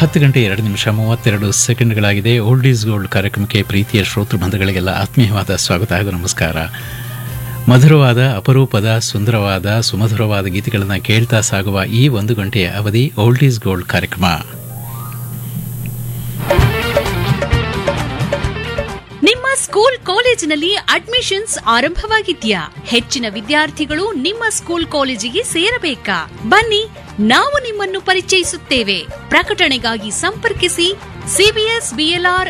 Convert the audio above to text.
ಹತ್ತು ಗಂಟೆ ಎರಡು ನಿಮಿಷ ಮೂವತ್ತೆರಡು ಸೆಕೆಂಡ್ಗಳಾಗಿದೆ ಓಲ್ಡ್ ಈಸ್ ಗೋಲ್ಡ್ ಕಾರ್ಯಕ್ರಮಕ್ಕೆ ಪ್ರೀತಿಯ ಶ್ರೋತೃ ಬಂಧುಗಳಿಗೆಲ್ಲ ಆತ್ಮೀಯವಾದ ಸ್ವಾಗತ ಹಾಗೂ ನಮಸ್ಕಾರ ಮಧುರವಾದ ಅಪರೂಪದ ಸುಂದರವಾದ ಸುಮಧುರವಾದ ಗೀತೆಗಳನ್ನು ಕೇಳ್ತಾ ಸಾಗುವ ಈ ಒಂದು ಗಂಟೆಯ ಅವಧಿ ಓಲ್ಡ್ ಈಸ್ ಗೋಲ್ಡ್ ಕಾರ್ಯಕ್ರಮ ನಿಮ್ಮ ಸ್ಕೂಲ್ ಕಾಲೇಜಿನಲ್ಲಿ ಅಡ್ಮಿಷನ್ಸ್ ಆರಂಭವಾಗಿದ್ಯಾ ಹೆಚ್ಚಿನ ವಿದ್ಯಾರ್ಥಿಗಳು ನಿಮ್ಮ ಸ್ಕೂಲ್ ಕಾಲೇಜಿಗೆ ಸೇರಬೇಕಾ ಬನ್ನಿ ನಾವು ನಿಮ್ಮನ್ನು ಪರಿಚಯಿಸುತ್ತೇವೆ ಪ್ರಕಟಣೆಗಾಗಿ ಸಂಪರ್ಕಿಸಿ ಸಿಬಿಎಸ್ ಬಿಎಲ್ಆರ್